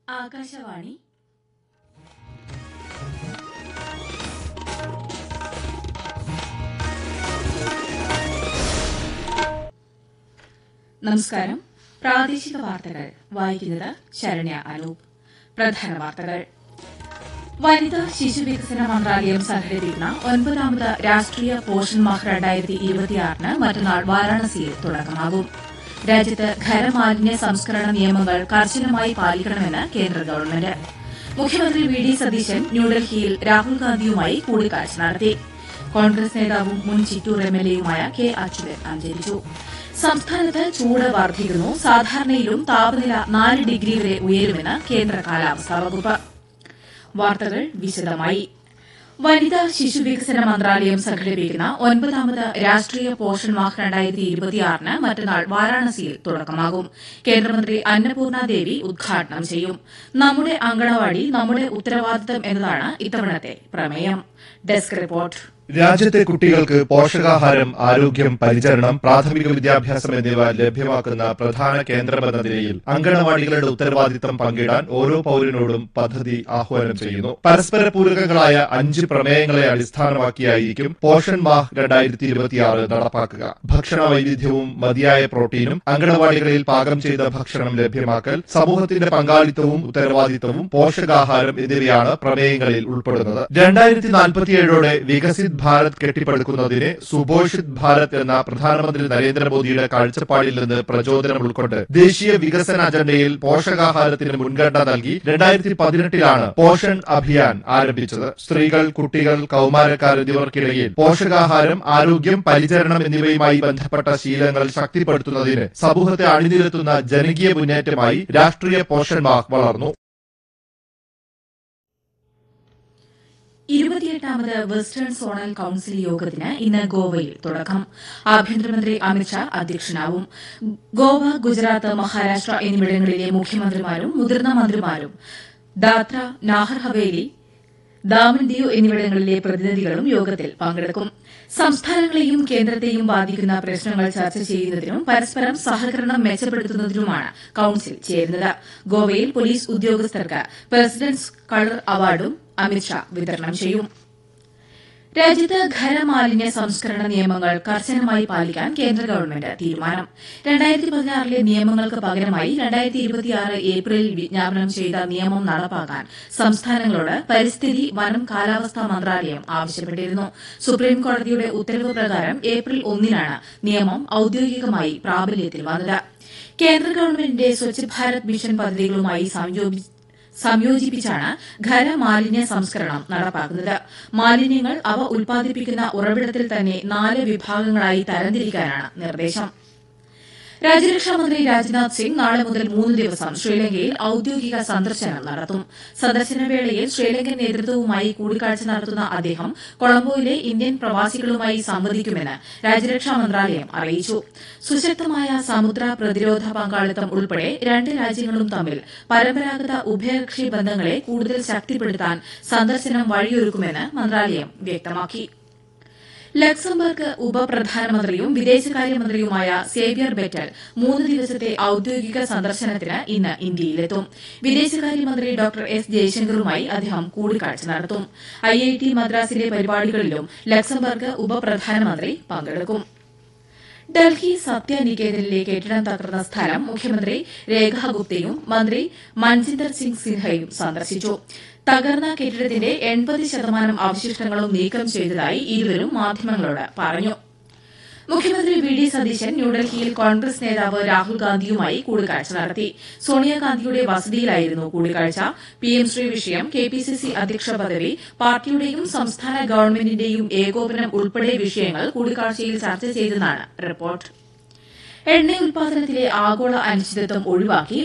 ആകാശവാണി നമസ്കാരം പ്രാദേശിക വാർത്തകൾ വായിക്കുന്നത് ശരണ്യ അനൂപ് പ്രധാന വാർത്തകൾ വനിതാ ശിശു വികസന മന്ത്രാലയം സംഘടിപ്പിക്കുന്ന ഒൻപതാമത് രാഷ്ട്രീയ പോഷൺ മാഹ് രണ്ടായിരത്തി ഇരുപത്തിയാറിന് മറ്റന്നാൾ വാരാണസിയിൽ തുടക്കമാകും രാജ്യത്ത് ഖരമാലിന്യ സംസ്കരണ നിയമങ്ങൾ കർശനമായി പാലിക്കണമെന്ന് കേന്ദ്ര ഗവൺമെന്റ് മുഖ്യമന്ത്രി വി ഡി സതീശൻ ന്യൂഡൽഹിയിൽ രാഹുൽ ഗാന്ധിയുമായി കൂടിക്കാഴ്ച നടത്തി കോൺഗ്രസ് നേതാവും മുൻ ചിറ്റൂർ എംഎൽഎയുമായ കെ അച്യുതൻ അന്തരിച്ചു സംസ്ഥാനത്ത് ചൂട് വർദ്ധിക്കുന്നു സാധാരണയിലും താപനില നാല് ഡിഗ്രി വരെ ഉയരുമെന്ന് കേന്ദ്ര കാലാവസ്ഥാ വകുപ്പ് വാർത്തകൾ വിശദമായി വനിതാ ശിശു വികസന മന്ത്രാലയം സംഘടിപ്പിക്കുന്ന ഒൻപതാമത് രാഷ്ട്രീയ പോഷൺ മാഹ് രണ്ടായിരത്തി ഇരുപത്തിയാറിന് മറ്റന്നാൾ വാരാണസിയിൽ തുടക്കമാകും കേന്ദ്രമന്ത്രി അന്നപൂർണ ദേവി ഉദ്ഘാടനം ചെയ്യും നമ്മുടെ അങ്കണവാടി നമ്മുടെ ഉത്തരവാദിത്തം എന്നതാണ് ഇത്തവണത്തെ പ്രമേയം ഡെസ്ക് റിപ്പോർട്ട് രാജ്യത്തെ കുട്ടികൾക്ക് പോഷകാഹാരം ആരോഗ്യം പരിചരണം പ്രാഥമിക വിദ്യാഭ്യാസം എന്നിവ ലഭ്യമാക്കുന്ന പ്രധാന കേന്ദ്രമെന്ന നിലയിൽ അങ്കണവാടികളുടെ ഉത്തരവാദിത്തം പങ്കിടാൻ ഓരോ പൌരനോടും പദ്ധതി ആഹ്വാനം ചെയ്യുന്നു പരസ്പര പൂരകങ്ങളായ അഞ്ച് പ്രമേയങ്ങളെ അടിസ്ഥാനമാക്കിയായിരിക്കും പോഷൺ മാഹ് രണ്ടായിരത്തി ഇരുപത്തിയാറ് നടപ്പാക്കുക ഭക്ഷണ വൈവിധ്യവും മതിയായ പ്രോട്ടീനും അങ്കണവാടികളിൽ പാകം ചെയ്ത ഭക്ഷണം ലഭ്യമാക്കൽ സമൂഹത്തിന്റെ പങ്കാളിത്തവും ഉത്തരവാദിത്തവും പോഷകാഹാരം എന്നിവയാണ് പ്രമേയങ്ങളിൽ ഉൾപ്പെടുന്നത് രണ്ടായിരത്തി നാൽപ്പത്തിയേഴോടെ വികസിത് ഭാരത് കെട്ടിപ്പടുക്കുന്നതിന് സുപോഷിത് ഭാരത് എന്ന പ്രധാനമന്ത്രി നരേന്ദ്രമോദിയുടെ കാഴ്ചപ്പാടിൽ നിന്ന് പ്രചോദനം ഉൾക്കൊണ്ട് ദേശീയ വികസന അജണ്ടയിൽ പോഷകാഹാരത്തിന് മുൻഗണന നൽകി രണ്ടായിരത്തി പതിനെട്ടിലാണ് പോഷൺ അഭിയാൻ ആരംഭിച്ചത് സ്ത്രീകൾ കുട്ടികൾ കൌമാരക്കാർ എന്നിവർക്കിടയിൽ പോഷകാഹാരം ആരോഗ്യം പരിചരണം എന്നിവയുമായി ബന്ധപ്പെട്ട ശീലങ്ങൾ ശക്തിപ്പെടുത്തുന്നതിന് സമൂഹത്തെ അണിനിരത്തുന്ന ജനകീയ മുന്നേറ്റമായി രാഷ്ട്രീയ പോഷൺ മാഹ് വളർന്നു ഇരുപത്തിയെട്ടാമത് വെസ്റ്റേൺ സോണൽ കൌൺസിൽ യോഗത്തിന് ഇന്ന് ഗോവയിൽ തുടക്കം ആഭ്യന്തരമന്ത്രി അമിത്ഷാ അധ്യക്ഷനാവും ഗോവ ഗുജറാത്ത് മഹാരാഷ്ട്ര എന്നിവിടങ്ങളിലെ മുഖ്യമന്ത്രിമാരും മുതിർന്ന മന്ത്രിമാരും ദാദ്ര നാഹർ ഹവേലി ദാമൻ ദിയു എന്നിവിടങ്ങളിലെ പ്രതിനിധികളും യോഗത്തിൽ പങ്കെടുക്കും സംസ്ഥാനങ്ങളെയും കേന്ദ്രത്തെയും ബാധിക്കുന്ന പ്രശ്നങ്ങൾ ചർച്ച ചെയ്യുന്നതിനും പരസ്പരം സഹകരണം മെച്ചപ്പെടുത്തുന്നതിനുമാണ് കൌൺസിൽ ചേരുന്നത് ഗോവയിൽ പോലീസ് ഉദ്യോഗസ്ഥർക്ക് പ്രസിഡന്റ്സ് കളർ അവാർഡും അമിത്ഷാ വിതരണം ചെയ്യും രാജ്യത്ത് ഖരമാലിന്യ സംസ്കരണ നിയമങ്ങൾ കർശനമായി പാലിക്കാൻ കേന്ദ്ര ഗവൺമെന്റ് തീരുമാനം രണ്ടായിരത്തി പതിനാറിലെ നിയമങ്ങൾക്ക് പകരമായി രണ്ടായിരത്തി ഇരുപത്തിയാറ് ഏപ്രിലിൽ വിജ്ഞാപനം ചെയ്ത നിയമം നടപ്പാക്കാൻ സംസ്ഥാനങ്ങളോട് പരിസ്ഥിതി വനം കാലാവസ്ഥാ മന്ത്രാലയം ആവശ്യപ്പെട്ടിരുന്നു സുപ്രീംകോടതിയുടെ ഉത്തരവ് പ്രകാരം ഏപ്രിൽ ഒന്നിനാണ് നിയമം ഔദ്യോഗികമായി പ്രാബല്യത്തിൽ വന്നത് കേന്ദ്ര ഗവൺമെന്റിന്റെ സ്വച്ഛ് ഭാരത് മിഷൻ പദ്ധതികളുമായി സംയോജിച്ച് സംയോജിപ്പിച്ചാണ് ഖരമാലിന്യ സംസ്കരണം നടപ്പാക്കുന്നത് മാലിന്യങ്ങൾ അവ ഉൽപ്പാദിപ്പിക്കുന്ന ഉറവിടത്തിൽ തന്നെ നാല് വിഭാഗങ്ങളായി തരംതിരിക്കാനാണ് നിർദ്ദേശം രാജ്യരക്ഷാമന്ത്രി രാജ്നാഥ് സിംഗ് നാളെ മുതൽ മൂന്ന് ദിവസം ശ്രീലങ്കയിൽ ഔദ്യോഗിക സന്ദർശനം നടത്തും സന്ദർശനവേളയിൽ ശ്രീലങ്കൻ നേതൃത്വവുമായി കൂടിക്കാഴ്ച നടത്തുന്ന അദ്ദേഹം കൊളംബോയിലെ ഇന്ത്യൻ പ്രവാസികളുമായി സംവദിക്കുമെന്ന് രാജ്യരക്ഷാ മന്ത്രാലയം അറിയിച്ചു സുശക്തമായ സമുദ്ര പ്രതിരോധ പങ്കാളിത്തം ഉൾപ്പെടെ രണ്ട് രാജ്യങ്ങളും തമ്മിൽ പരമ്പരാഗത ഉഭയകക്ഷി ബന്ധങ്ങളെ കൂടുതൽ ശക്തിപ്പെടുത്താൻ സന്ദർശനം വഴിയൊരുക്കുമെന്ന് മന്ത്രാലയം വ്യക്തമാക്കി ലക്സംബർഗ് ഉപപ്രധാനമന്ത്രിയും വിദേശകാര്യമന്ത്രിയുമായ സേവ്യർ ബെറ്റൽ മൂന്ന് ദിവസത്തെ ഔദ്യോഗിക സന്ദർശനത്തിന് ഇന്ന് ഇന്ത്യയിലെത്തും വിദേശകാര്യമന്ത്രി ഡോക്ടർ എസ് ജയശങ്കറുമായി അദ്ദേഹം കൂടിക്കാഴ്ച നടത്തും ഐഐടി മദ്രാസിലെ പരിപാടികളിലും ലക്സംബർഗ് ഉപപ്രധാനമന്ത്രി പങ്കെടുക്കും ഡൽഹി സത്യനികേതനിലെ കെട്ടിടം തകർന്ന സ്ഥലം മുഖ്യമന്ത്രി രേഖാ ഗുപ്തയും മന്ത്രി മൻജിന്ദർ സിംഗ് സിൻഹയും സന്ദർശിച്ചു തകർന്ന കെട്ടിടത്തിന്റെ എൺപത് ശതമാനം അവശിഷ്ടങ്ങളും നീക്കം ചെയ്തതായി ഇരുവരും മാധ്യമങ്ങളോട് പറഞ്ഞു മുഖ്യമന്ത്രി വി ഡി സതീശൻ ന്യൂഡൽഹിയിൽ കോൺഗ്രസ് നേതാവ് രാഹുൽ ഗാന്ധിയുമായി കൂടിക്കാഴ്ച നടത്തി സോണിയാഗാന്ധിയുടെ വസതിയിലായിരുന്നു കൂടിക്കാഴ്ച പിഎം ശ്രീ വിഷയം കെപിസിസി അധ്യക്ഷ പദവി പാർട്ടിയുടെയും സംസ്ഥാന ഗവൺമെന്റിന്റെയും ഏകോപനം ഉൾപ്പെടെ വിഷയങ്ങൾ കൂടിക്കാഴ്ചയിൽ ചർച്ച ചെയ്തെന്നാണ് റിപ്പോർട്ട് എണ്ണ ഉൽപാദനത്തിലെ ആഗോള അനിശ്ചിതത്വം ഒഴിവാക്കി